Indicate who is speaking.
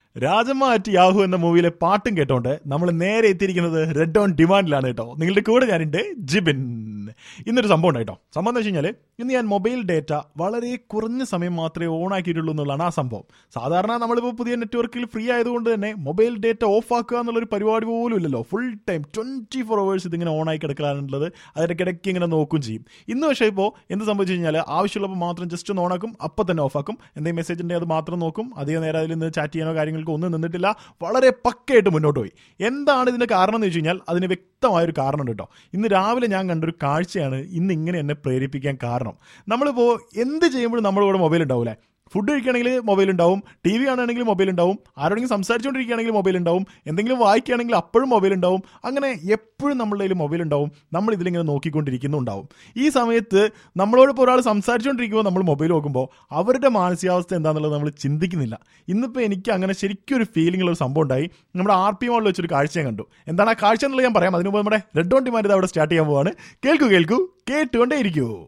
Speaker 1: രാജമാറ്റ് Yahoo എന്ന മൂവിയിലെ പാട്ടും കേട്ടോണ്ട് നമ്മൾ നേരെ എത്തിയിരിക്കുന്നത് റെഡ് ഓൺ ഡിമാൻഡിലാണ് കേട്ടോ നിങ്ങളുടെ കൂടെ ഞാനുണ്ട് ജിബിൻ ഇന്നൊരു സംഭവം ഉണ്ട് കേട്ടോ സംഭവം എന്ന് വെച്ച് കഴിഞ്ഞാൽ ഇന്ന് ഞാൻ മൊബൈൽ ഡേറ്റ വളരെ കുറഞ്ഞ സമയം മാത്രമേ ഓൺ ആക്കിയിട്ടുള്ളൂ എന്നുള്ളതാണ് ആ സംഭവം സാധാരണ നമ്മളിപ്പോൾ പുതിയ നെറ്റ്വർക്കിൽ ഫ്രീ ആയതുകൊണ്ട് തന്നെ മൊബൈൽ ഡേറ്റ ഓഫ് ആക്കുക എന്നുള്ളൊരു പരിപാടി പോലും ഇല്ലല്ലോ full time twenty four hours ഇതിങ്ങനെ ഓൺ ആയി കിടക്കലാണുള്ളത് അതിടയ്ക്കിടയ്ക്ക് ഇങ്ങനെ നോക്കുകയും ചെയ്യും ഇന്ന് പക്ഷേ ഇപ്പോൾ എന്ത് സംഭവിച്ചു കഴിഞ്ഞാൽ ആവശ്യമുള്ളപ്പോൾ മാത്രം ജസ്റ്റ് ഒന്ന് ഓണാക്കും അപ്പോൾ തന്നെ ഓഫാക്കും എന്തെങ്കിലും മെസ്സേജ് ഉണ്ടെങ്കിൽ അത് മാത്രം നോക്കും അധികം നേരം അതിൽ നിന്ന് ചാറ്റ് ചെയ്യാനോ കാര്യങ്ങൾക്ക് ഒന്നും നിന്നിട്ടില്ല വളരെ പക്കയായിട്ട് മുന്നോട്ട് പോയി എന്താണ് ഇതിന്റെ കാരണം എന്ന് വെച്ച് കഴിഞ്ഞാൽ അതിന് വ്യക്തമായൊരു കാരണം ഉണ്ട് കേട്ടോ ഇന്ന് രാവിലെ ഞാൻ കണ്ടൊരു കാഴ്ചയാണ് ഇന്ന് ഇങ്ങനെ എന്നെ പ്രേരിപ്പിക്കാൻ കാരണം നമ്മളിപ്പോൾ എന്ത് ചെയ്യുമ്പോഴും നമ്മുടെ കൂടെ മൊബൈൽ ഉണ്ടാവില്ലേ ഫുഡ് കഴിക്കുകയാണെങ്കിൽ മൊബൈൽ ഉണ്ടാവും ടി വി കാണുകയാണെങ്കിൽ മൊബൈൽ ഉണ്ടാവും ആരോടെങ്കിലും സംസാരിച്ചുകൊണ്ടിരിക്കുകയാണെങ്കിൽ മൊബൈൽ ഉണ്ടാവും എന്തെങ്കിലും വായിക്കുകയാണെങ്കിൽ അപ്പോഴും മൊബൈൽ ഉണ്ടാവും അങ്ങനെ എപ്പോഴും നമ്മളുടെ കയ്യിൽ മൊബൈൽ ഉണ്ടാവും നമ്മൾ ഇതിലിങ്ങനെ നോക്കിക്കൊണ്ടിരിക്കുന്നുണ്ടാവും ഈ സമയത്ത് നമ്മളോടൊപ്പം ഒരാൾ സംസാരിച്ചുകൊണ്ടിരിക്കുമ്പോൾ നമ്മൾ മൊബൈൽ നോക്കുമ്പോൾ അവരുടെ മാനസികാവസ്ഥ എന്താണെന്നുള്ളത് നമ്മൾ ചിന്തിക്കുന്നില്ല ഇന്നിപ്പോൾ എനിക്ക് അങ്ങനെ ശരിക്കും ഒരു ഫീലിംഗ് ഉള്ള ഒരു സംഭവം ഉണ്ടായി നമ്മുടെ ആർ പി മോളിൽ വെച്ചൊരു കാഴ്ച ഞാൻ കണ്ടു എന്താണ് ആ കാഴ്ച എന്നുള്ളത് ഞാൻ പറയാം അതിനുമുമ്പ് നമ്മുടെ റെഡ് ഓൺ ഡിമാൻഡ് അവിടെ സ്റ്റാർട്ട് ചെയ്യാൻ പോവാണ് കേൾക്കൂ കേൾക്കൂ കേട്ടുകൊണ്ടേ ഇരിക്കൂ